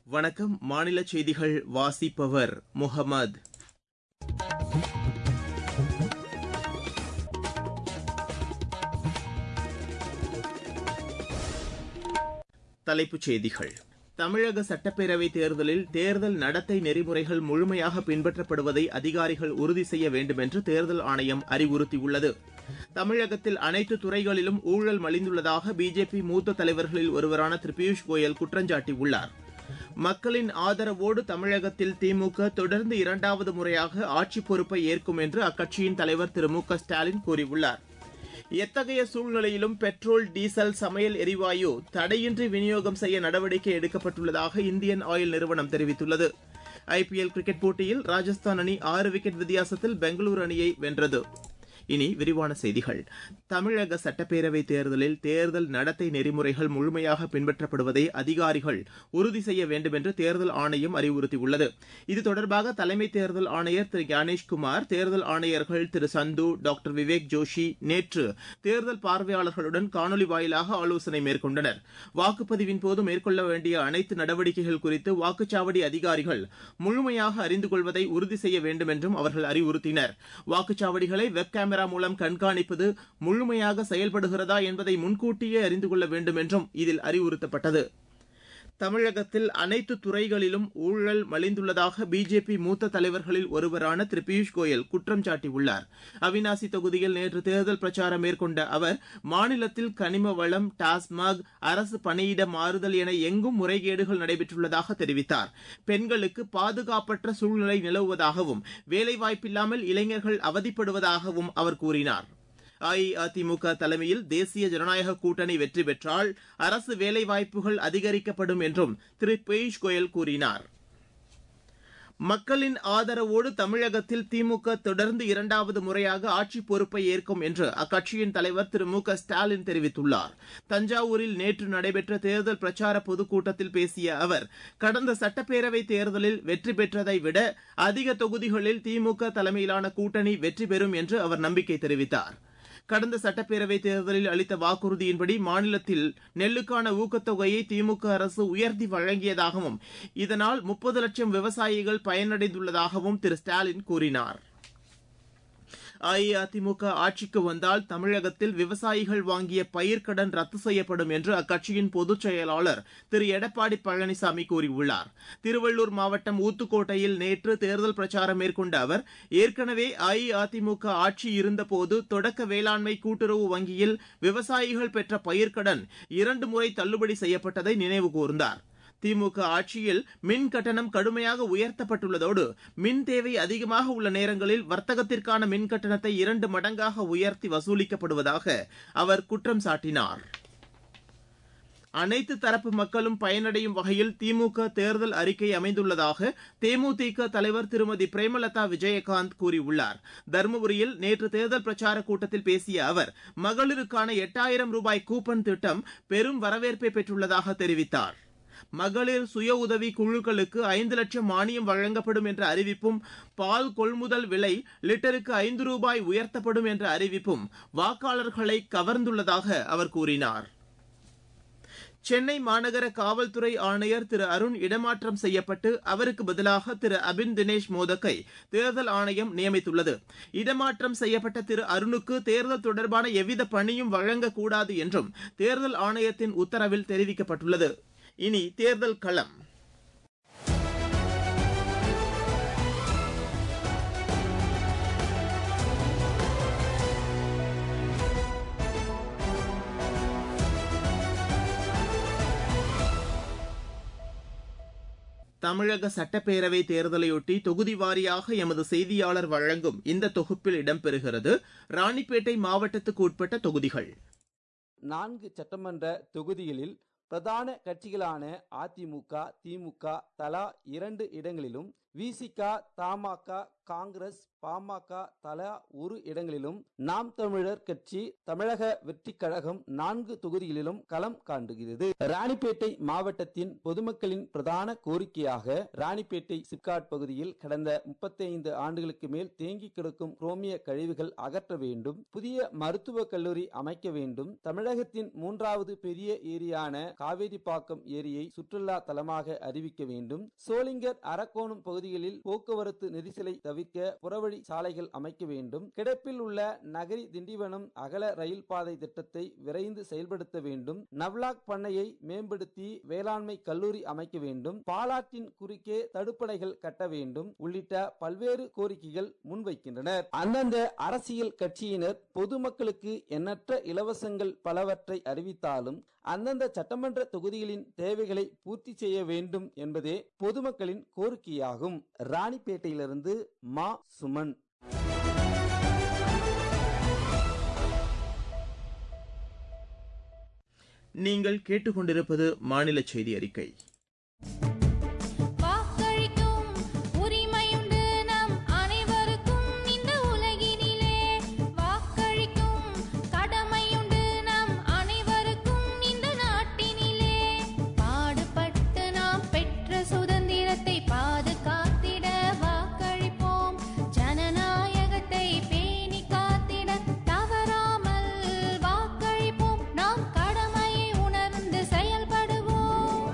வணக்கம் மாநில செய்திகள் வாசிப்பவர் முகமது தலைப்புச் செய்திகள் தமிழக சட்டப்பேரவைத் தேர்தலில் தேர்தல் நடத்தை நெறிமுறைகள் முழுமையாக பின்பற்றப்படுவதை அதிகாரிகள் உறுதி செய்ய வேண்டும் என்று தேர்தல் ஆணையம் அறிவுறுத்தியுள்ளது தமிழகத்தில் அனைத்து துறைகளிலும் ஊழல் மலிந்துள்ளதாக பிஜேபி மூத்த தலைவர்களில் ஒருவரான திரு பியூஷ் கோயல் குற்றஞ்சாட்டியுள்ளார் மக்களின் ஆதரவோடு தமிழகத்தில் திமுக தொடர்ந்து இரண்டாவது முறையாக ஆட்சிப் பொறுப்பை ஏற்கும் என்று அக்கட்சியின் தலைவர் திரு மு க ஸ்டாலின் கூறியுள்ளார் எத்தகைய சூழ்நிலையிலும் பெட்ரோல் டீசல் சமையல் எரிவாயு தடையின்றி விநியோகம் செய்ய நடவடிக்கை எடுக்கப்பட்டுள்ளதாக இந்தியன் ஆயில் நிறுவனம் தெரிவித்துள்ளது ஐபிஎல் கிரிக்கெட் போட்டியில் ராஜஸ்தான் அணி ஆறு விக்கெட் வித்தியாசத்தில் பெங்களூரு அணியை வென்றது இனி விரிவான செய்திகள் தமிழக சட்டப்பேரவைத் தேர்தலில் தேர்தல் நடத்தை நெறிமுறைகள் முழுமையாக பின்பற்றப்படுவதை அதிகாரிகள் உறுதி செய்ய வேண்டும் என்று தேர்தல் ஆணையம் அறிவுறுத்தியுள்ளது இது தொடர்பாக தலைமை தேர்தல் ஆணையர் திரு ஞானேஷ்குமார் தேர்தல் ஆணையர்கள் திரு சந்து டாக்டர் விவேக் ஜோஷி நேற்று தேர்தல் பார்வையாளர்களுடன் காணொலி வாயிலாக ஆலோசனை மேற்கொண்டனர் வாக்குப்பதிவின் போது மேற்கொள்ள வேண்டிய அனைத்து நடவடிக்கைகள் குறித்து வாக்குச்சாவடி அதிகாரிகள் முழுமையாக அறிந்து கொள்வதை உறுதி செய்ய வேண்டும் என்றும் அவர்கள் அறிவுறுத்தினர் வாக்குச்சாவடிகளை வெப் கேமரா மூலம் கண்காணிப்பது முழுமையாக செயல்படுகிறதா என்பதை முன்கூட்டியே அறிந்து கொள்ள வேண்டும் என்றும் இதில் அறிவுறுத்தப்பட்டது தமிழகத்தில் அனைத்து துறைகளிலும் ஊழல் மலிந்துள்ளதாக பிஜேபி மூத்த தலைவர்களில் ஒருவரான திரு பியூஷ் கோயல் குற்றம் சாட்டியுள்ளார் அவினாசி தொகுதியில் நேற்று தேர்தல் பிரச்சாரம் மேற்கொண்ட அவர் மாநிலத்தில் கனிம வளம் டாஸ்மாக் அரசு பணியிட மாறுதல் என எங்கும் முறைகேடுகள் நடைபெற்றுள்ளதாக தெரிவித்தார் பெண்களுக்கு பாதுகாப்பற்ற சூழ்நிலை நிலவுவதாகவும் வேலைவாய்ப்பில்லாமல் இளைஞர்கள் அவதிப்படுவதாகவும் அவர் கூறினார் அஇஅதிமுக தலைமையில் தேசிய ஜனநாயக கூட்டணி வெற்றி பெற்றால் அரசு வேலைவாய்ப்புகள் அதிகரிக்கப்படும் என்றும் திரு பியூஷ் கோயல் கூறினார் மக்களின் ஆதரவோடு தமிழகத்தில் திமுக தொடர்ந்து இரண்டாவது முறையாக ஆட்சி பொறுப்பை ஏற்கும் என்று அக்கட்சியின் தலைவர் திரு மு க ஸ்டாலின் தெரிவித்துள்ளார் தஞ்சாவூரில் நேற்று நடைபெற்ற தேர்தல் பிரச்சார பொதுக்கூட்டத்தில் பேசிய அவர் கடந்த சட்டப்பேரவை தேர்தலில் வெற்றி பெற்றதை விட அதிக தொகுதிகளில் திமுக தலைமையிலான கூட்டணி வெற்றி பெறும் என்று அவர் நம்பிக்கை தெரிவித்தார் கடந்த சட்டப்பேரவைத் தேர்தலில் அளித்த வாக்குறுதியின்படி மாநிலத்தில் நெல்லுக்கான ஊக்கத்தொகையை திமுக அரசு உயர்த்தி வழங்கியதாகவும் இதனால் முப்பது லட்சம் விவசாயிகள் பயனடைந்துள்ளதாகவும் திரு ஸ்டாலின் கூறினார் அஇஅதிமுக ஆட்சிக்கு வந்தால் தமிழகத்தில் விவசாயிகள் வாங்கிய பயிர்க்கடன் ரத்து செய்யப்படும் என்று அக்கட்சியின் பொதுச் செயலாளர் திரு எடப்பாடி பழனிசாமி கூறியுள்ளார் திருவள்ளூர் மாவட்டம் ஊத்துக்கோட்டையில் நேற்று தேர்தல் பிரச்சாரம் மேற்கொண்ட அவர் ஏற்கனவே அஇஅதிமுக ஆட்சி இருந்தபோது தொடக்க வேளாண்மை கூட்டுறவு வங்கியில் விவசாயிகள் பெற்ற பயிர்க்கடன் இரண்டு முறை தள்ளுபடி செய்யப்பட்டதை நினைவு கூர்ந்தார் திமுக ஆட்சியில் மின் கட்டணம் கடுமையாக உயர்த்தப்பட்டுள்ளதோடு மின் தேவை அதிகமாக உள்ள நேரங்களில் வர்த்தகத்திற்கான மின் கட்டணத்தை இரண்டு மடங்காக உயர்த்தி வசூலிக்கப்படுவதாக அவர் குற்றம் சாட்டினார் அனைத்து தரப்பு மக்களும் பயனடையும் வகையில் திமுக தேர்தல் அறிக்கை அமைந்துள்ளதாக தேமுதிக தலைவர் திருமதி பிரேமலதா விஜயகாந்த் கூறியுள்ளார் தருமபுரியில் நேற்று தேர்தல் பிரச்சார கூட்டத்தில் பேசிய அவர் மகளிருக்கான எட்டாயிரம் ரூபாய் கூப்பன் திட்டம் பெரும் வரவேற்பை பெற்றுள்ளதாக தெரிவித்தார் மகளிர் சுய உதவி குழுக்களுக்கு ஐந்து லட்சம் மானியம் வழங்கப்படும் என்ற அறிவிப்பும் பால் கொள்முதல் விலை லிட்டருக்கு ஐந்து ரூபாய் உயர்த்தப்படும் என்ற அறிவிப்பும் வாக்காளர்களை கவர்ந்துள்ளதாக அவர் கூறினார் சென்னை மாநகர காவல்துறை ஆணையர் திரு அருண் இடமாற்றம் செய்யப்பட்டு அவருக்கு பதிலாக திரு அபின் தினேஷ் மோதக்கை தேர்தல் ஆணையம் நியமித்துள்ளது இடமாற்றம் செய்யப்பட்ட திரு அருணுக்கு தேர்தல் தொடர்பான எவ்வித பணியும் வழங்கக்கூடாது என்றும் தேர்தல் ஆணையத்தின் உத்தரவில் தெரிவிக்கப்பட்டுள்ளது இனி தேர்தல் களம் தமிழக சட்டப்பேரவை தேர்தலையொட்டி தொகுதி வாரியாக எமது செய்தியாளர் வழங்கும் இந்த தொகுப்பில் இடம்பெறுகிறது ராணிப்பேட்டை மாவட்டத்துக்கு உட்பட்ட தொகுதிகள் நான்கு சட்டமன்ற தொகுதிகளில் பிரதான கட்சிகளான அதிமுக திமுக தலா இரண்டு இடங்களிலும் விசிகா தமாக காங்கிரஸ் பாமக தலா ஒரு இடங்களிலும் நாம் தமிழர் கட்சி தமிழக வெற்றி கழகம் நான்கு தொகுதிகளிலும் களம் காண்டுகிறது ராணிப்பேட்டை மாவட்டத்தின் பொதுமக்களின் பிரதான கோரிக்கையாக ராணிப்பேட்டை சிப்காட் பகுதியில் கடந்த முப்பத்தைந்து ஆண்டுகளுக்கு மேல் தேங்கி கிடக்கும் குரோமிய கழிவுகள் அகற்ற வேண்டும் புதிய மருத்துவக் கல்லூரி அமைக்க வேண்டும் தமிழகத்தின் மூன்றாவது பெரிய ஏரியான காவேரிப்பாக்கம் ஏரியை சுற்றுலா தலமாக அறிவிக்க வேண்டும் சோளிங்கர் அரக்கோணம் பகுதிகளில் போக்குவரத்து நெரிசலை தவிர்க்க புறவழி சாலைகள் அமைக்க வேண்டும் கிடப்பில் உள்ள நகரி திண்டிவனம் அகல ரயில் பாதை திட்டத்தை விரைந்து செயல்படுத்த வேண்டும் நவ்லாக் பண்ணையை மேம்படுத்தி வேளாண்மை கல்லூரி அமைக்க வேண்டும் பாலாற்றின் குறுக்கே தடுப்பணைகள் கட்ட வேண்டும் உள்ளிட்ட பல்வேறு கோரிக்கைகள் முன்வைக்கின்றனர் அந்தந்த அரசியல் கட்சியினர் பொதுமக்களுக்கு எண்ணற்ற இலவசங்கள் பலவற்றை அறிவித்தாலும் அந்தந்த சட்டமன்ற தொகுதிகளின் தேவைகளை பூர்த்தி செய்ய வேண்டும் என்பதே பொதுமக்களின் கோரிக்கையாகும் ராணிப்பேட்டையிலிருந்து மா சுமன் நீங்கள் கேட்டுக்கொண்டிருப்பது மாநில செய்தி அறிக்கை வாக்களிக்கும் உரிமையுண்டு நம் அனைவருக்கும் இந்த உலகினிலே வாக்களிக்கும் கடமையுண்டு நம் அனைவருக்கும் இந்த நாட்டினிலே பாடுபட்டு நாம் பெற்ற சுதந்திரத்தை பாதுகாத்திட வாக்களிப்போம் ஜனநாயகத்தை பேணி காத்திட தவறாமல் வாக்களிப்போம் நாம் கடமையை உணர்ந்து செயல்படுவோம்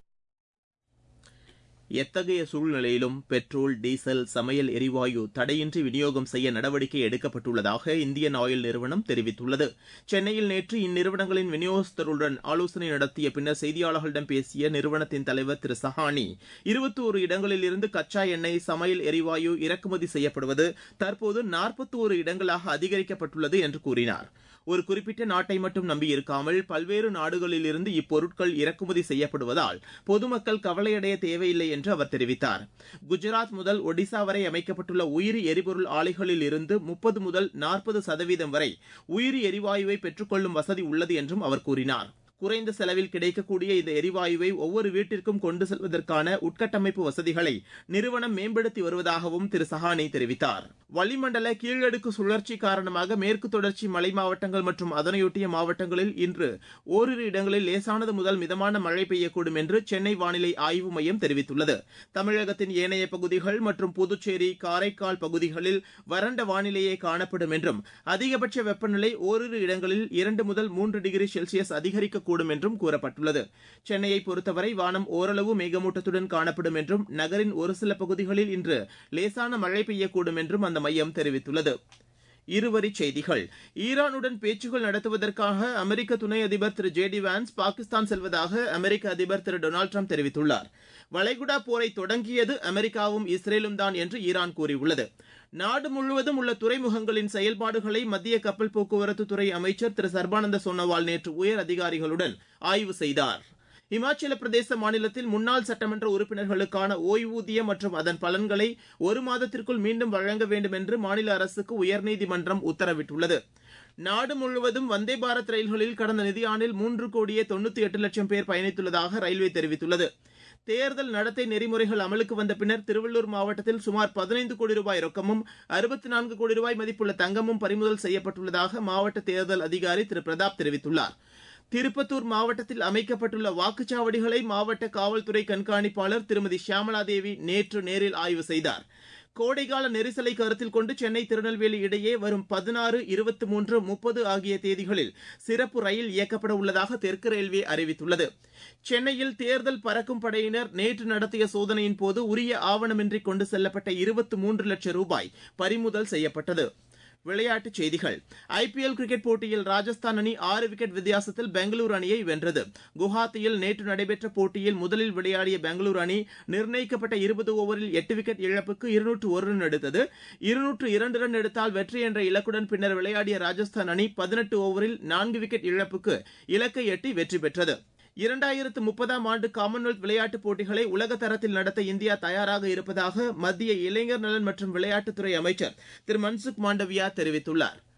எத்தகைய சூழ்நிலையிலும் பெட்ரோல் டீசல் சமையல் எரிவாயு தடையின்றி விநியோகம் செய்ய நடவடிக்கை எடுக்கப்பட்டுள்ளதாக இந்தியன் ஆயில் நிறுவனம் தெரிவித்துள்ளது சென்னையில் நேற்று இந்நிறுவனங்களின் விநியோகஸ்தருடன் ஆலோசனை நடத்திய பின்னர் செய்தியாளர்களிடம் பேசிய நிறுவனத்தின் தலைவர் திரு சஹானி இருபத்தோரு இடங்களில் இருந்து கச்சா எண்ணெய் சமையல் எரிவாயு இறக்குமதி செய்யப்படுவது தற்போது நாற்பத்தோரு இடங்களாக அதிகரிக்கப்பட்டுள்ளது என்று கூறினார் ஒரு குறிப்பிட்ட நாட்டை மட்டும் நம்பியிருக்காமல் பல்வேறு நாடுகளில் இருந்து இப்பொருட்கள் இறக்குமதி செய்யப்படுவதால் பொதுமக்கள் கவலையடைய தேவையில்லை என்று அவர் தெரிவித்தார் குஜராத் முதல் ஒடிசா வரை அமைக்கப்பட்டுள்ள உயிரி எரிபொருள் ஆலைகளில் இருந்து முப்பது முதல் நாற்பது சதவீதம் வரை உயிரி எரிவாயுவை பெற்றுக்கொள்ளும் வசதி உள்ளது என்றும் அவர் கூறினார் குறைந்த செலவில் கிடைக்கக்கூடிய இந்த எரிவாயுவை ஒவ்வொரு வீட்டிற்கும் கொண்டு செல்வதற்கான உட்கட்டமைப்பு வசதிகளை நிறுவனம் மேம்படுத்தி வருவதாகவும் திரு சஹானி தெரிவித்தார் வளிமண்டல கீழடுக்கு சுழற்சி காரணமாக மேற்கு தொடர்ச்சி மலை மாவட்டங்கள் மற்றும் அதனையொட்டிய மாவட்டங்களில் இன்று ஓரிரு இடங்களில் லேசானது முதல் மிதமான மழை பெய்யக்கூடும் என்று சென்னை வானிலை ஆய்வு மையம் தெரிவித்துள்ளது தமிழகத்தின் ஏனைய பகுதிகள் மற்றும் புதுச்சேரி காரைக்கால் பகுதிகளில் வறண்ட வானிலையே காணப்படும் என்றும் அதிகபட்ச வெப்பநிலை ஓரிரு இடங்களில் இரண்டு முதல் மூன்று டிகிரி செல்சியஸ் அதிகரிக்கக்கூடும் என்றும் கூறப்பட்டுள்ளது சென்னையை பொறுத்தவரை வானம் ஓரளவு மேகமூட்டத்துடன் காணப்படும் என்றும் நகரின் ஒரு சில பகுதிகளில் இன்று லேசான மழை பெய்யக்கூடும் என்றும் அந்த மையம் தெரிவித்துள்ளது இருவரிச் செய்திகள் ஈரானுடன் பேச்சுக்கள் நடத்துவதற்காக அமெரிக்க துணை அதிபர் திரு ஜே டி வான்ஸ் பாகிஸ்தான் செல்வதாக அமெரிக்க அதிபர் திரு டொனால்டு ட்ரம்ப் தெரிவித்துள்ளார் வளைகுடா போரை தொடங்கியது அமெரிக்காவும் இஸ்ரேலும் தான் என்று ஈரான் கூறியுள்ளது நாடு முழுவதும் உள்ள துறைமுகங்களின் செயல்பாடுகளை மத்திய கப்பல் போக்குவரத்து துறை அமைச்சர் திரு சர்பானந்த சோனோவால் நேற்று உயர் அதிகாரிகளுடன் ஆய்வு செய்தார் இமாச்சல பிரதேச மாநிலத்தில் முன்னாள் சட்டமன்ற உறுப்பினர்களுக்கான ஓய்வூதியம் மற்றும் அதன் பலன்களை ஒரு மாதத்திற்குள் மீண்டும் வழங்க வேண்டும் என்று மாநில அரசுக்கு உயர்நீதிமன்றம் உத்தரவிட்டுள்ளது நாடு முழுவதும் வந்தே பாரத் ரயில்களில் கடந்த நிதியாண்டில் மூன்று கோடியே தொண்ணூத்தி எட்டு லட்சம் பேர் பயணித்துள்ளதாக ரயில்வே தெரிவித்துள்ளது தேர்தல் நடத்தை நெறிமுறைகள் அமலுக்கு வந்த பின்னர் திருவள்ளூர் மாவட்டத்தில் சுமார் பதினைந்து கோடி ரூபாய் ரொக்கமும் அறுபத்தி நான்கு கோடி ரூபாய் மதிப்புள்ள தங்கமும் பறிமுதல் செய்யப்பட்டுள்ளதாக மாவட்ட தேர்தல் அதிகாரி திரு பிரதாப் தெரிவித்துள்ளார் திருப்பத்தூர் மாவட்டத்தில் அமைக்கப்பட்டுள்ள வாக்குச்சாவடிகளை மாவட்ட காவல்துறை கண்காணிப்பாளர் திருமதி ஷியாமலா தேவி நேற்று நேரில் ஆய்வு செய்தார் கோடைகால நெரிசலை கருத்தில் கொண்டு சென்னை திருநெல்வேலி இடையே வரும் பதினாறு இருபத்தி மூன்று முப்பது ஆகிய தேதிகளில் சிறப்பு ரயில் இயக்கப்பட உள்ளதாக தெற்கு ரயில்வே அறிவித்துள்ளது சென்னையில் தேர்தல் பறக்கும் படையினர் நேற்று நடத்திய சோதனையின் போது உரிய ஆவணமின்றி கொண்டு செல்லப்பட்ட இருபத்தி மூன்று லட்சம் ரூபாய் பறிமுதல் செய்யப்பட்டது விளையாட்டுச் செய்திகள் ஐபிஎல் கிரிக்கெட் போட்டியில் ராஜஸ்தான் அணி ஆறு விக்கெட் வித்தியாசத்தில் பெங்களூரு அணியை வென்றது குவஹாத்தியில் நேற்று நடைபெற்ற போட்டியில் முதலில் விளையாடிய பெங்களூரு அணி நிர்ணயிக்கப்பட்ட இருபது ஓவரில் எட்டு விக்கெட் இழப்புக்கு இருநூற்று ஒரு ரன் எடுத்தது இருநூற்று இரண்டு ரன் எடுத்தால் வெற்றி என்ற இலக்குடன் பின்னர் விளையாடிய ராஜஸ்தான் அணி பதினெட்டு ஓவரில் நான்கு விக்கெட் இழப்புக்கு இலக்கை எட்டி வெற்றி பெற்றது இரண்டாயிரத்து முப்பதாம் ஆண்டு காமன்வெல்த் விளையாட்டுப் போட்டிகளை உலக தரத்தில் நடத்த இந்தியா தயாராக இருப்பதாக மத்திய இளைஞர் நலன் மற்றும் விளையாட்டுத்துறை அமைச்சர் திரு மன்சுக் மாண்டவியா தெரிவித்துள்ளார்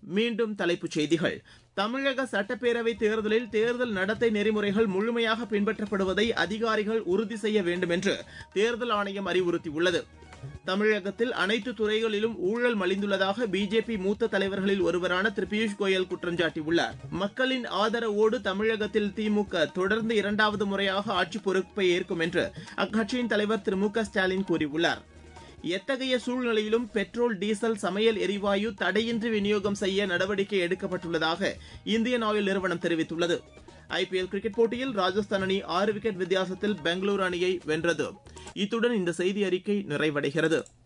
மீண்டும் தலைப்புச் செய்திகள் தமிழக சட்டப்பேரவை தேர்தலில் தேர்தல் நடத்தை நெறிமுறைகள் முழுமையாக பின்பற்றப்படுவதை அதிகாரிகள் உறுதி செய்ய வேண்டும் என்று தேர்தல் ஆணையம் அறிவுறுத்தியுள்ளது தமிழகத்தில் அனைத்து துறைகளிலும் ஊழல் மலிந்துள்ளதாக பிஜேபி மூத்த தலைவர்களில் ஒருவரான திரு பியூஷ் கோயல் குற்றம் சாட்டியுள்ளார் மக்களின் ஆதரவோடு தமிழகத்தில் திமுக தொடர்ந்து இரண்டாவது முறையாக ஆட்சி பொறுப்பை ஏற்கும் என்று அக்கட்சியின் தலைவர் திரு மு க ஸ்டாலின் கூறியுள்ளார் எத்தகைய சூழ்நிலையிலும் பெட்ரோல் டீசல் சமையல் எரிவாயு தடையின்றி விநியோகம் செய்ய நடவடிக்கை எடுக்கப்பட்டுள்ளதாக இந்தியன் ஆயில் நிறுவனம் தெரிவித்துள்ளது ஐபிஎல் கிரிக்கெட் போட்டியில் ராஜஸ்தான் அணி ஆறு விக்கெட் வித்தியாசத்தில் பெங்களூரு அணியை வென்றது இத்துடன் இந்த செய்தி அறிக்கை நிறைவடைகிறது